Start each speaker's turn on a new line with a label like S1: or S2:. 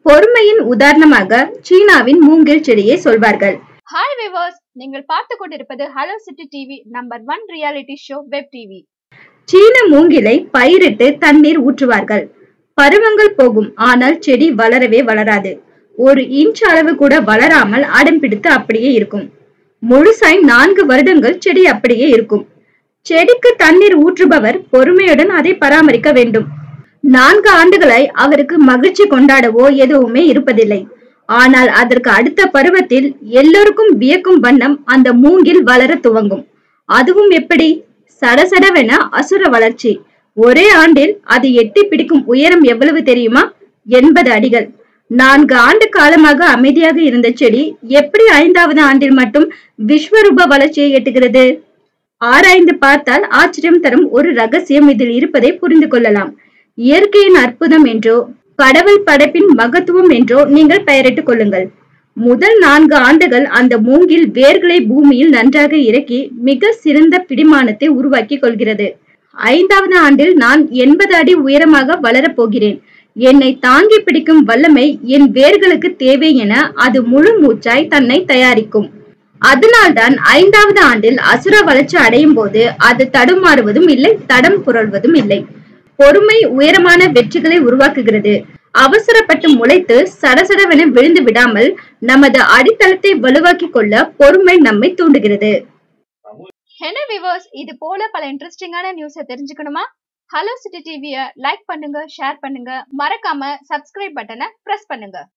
S1: பொறுமையின் உதாரணமாக சீனாவின் மூங்கில் செடியை சொல்வார்கள்
S2: ஹாய் விவர்ஸ் நீங்கள் பார்த்து கொண்டிருப்பது hello city TV number one reality show web TV
S1: சீன மூங்கிலை பயிரிட்டு தண்ணீர் ஊற்றுவார்கள் பருவங்கள் போகும் ஆனால் செடி வளரவே வளராது ஒரு இன்ச் அளவு கூட வளராமல் அடம் பிடித்து அப்படியே இருக்கும் முழுசாய் நான்கு வருடங்கள் செடி அப்படியே இருக்கும் செடிக்கு தண்ணீர் ஊற்றுபவர் பொறுமையுடன் அதை பராமரிக்க வேண்டும் நான்கு ஆண்டுகளாய் அவருக்கு மகிழ்ச்சி கொண்டாடவோ எதுவுமே இருப்பதில்லை ஆனால் அதற்கு அடுத்த பருவத்தில் எல்லோருக்கும் வியக்கும் வண்ணம் அந்த மூங்கில் வளர துவங்கும் அதுவும் எப்படி சடசடவென அசுர வளர்ச்சி ஒரே ஆண்டில் அது எட்டி பிடிக்கும் உயரம் எவ்வளவு தெரியுமா எண்பது அடிகள் நான்கு ஆண்டு காலமாக அமைதியாக இருந்த செடி எப்படி ஐந்தாவது ஆண்டில் மட்டும் விஸ்வரூப வளர்ச்சியை எட்டுகிறது ஆராய்ந்து பார்த்தால் ஆச்சரியம் தரும் ஒரு ரகசியம் இதில் இருப்பதை புரிந்து கொள்ளலாம் இயற்கையின் அற்புதம் என்றோ கடவுள் படைப்பின் மகத்துவம் என்றோ நீங்கள் பெயரிட்டுக் கொள்ளுங்கள் முதல் நான்கு ஆண்டுகள் அந்த மூங்கில் வேர்களை பூமியில் நன்றாக இறக்கி மிக சிறந்த பிடிமானத்தை உருவாக்கி கொள்கிறது ஐந்தாவது ஆண்டில் நான் எண்பது அடி உயரமாக வளரப் போகிறேன் என்னை தாங்கி பிடிக்கும் வல்லமை என் வேர்களுக்கு தேவை என அது முழு மூச்சாய் தன்னை தயாரிக்கும் அதனால்தான் ஐந்தாவது ஆண்டில் அசுர வளர்ச்சி அடையும் போது அது தடுமாறுவதும் இல்லை தடம் புரள்வதும் இல்லை பொறுமை உயரமான வெற்றிகளை உருவாக்குகிறது அவசரப்பட்டு முளைத்து சடசடவென விழுந்து விடாமல் நமது அடித்தளத்தை வலுவாக்கிக் கொள்ள பொறுமை நம்மை தூண்டுகிறது
S2: என்ன விவர்ஸ் இது போல பல இன்ட்ரெஸ்டிங்கான நியூஸை தெரிஞ்சுக்கணுமா ஹலோ சிட்டி டிவியை லைக் பண்ணுங்க ஷேர் பண்ணுங்க மறக்காம சப்ஸ்கிரைப் பட்டனை பிரஸ் பண்ணுங்க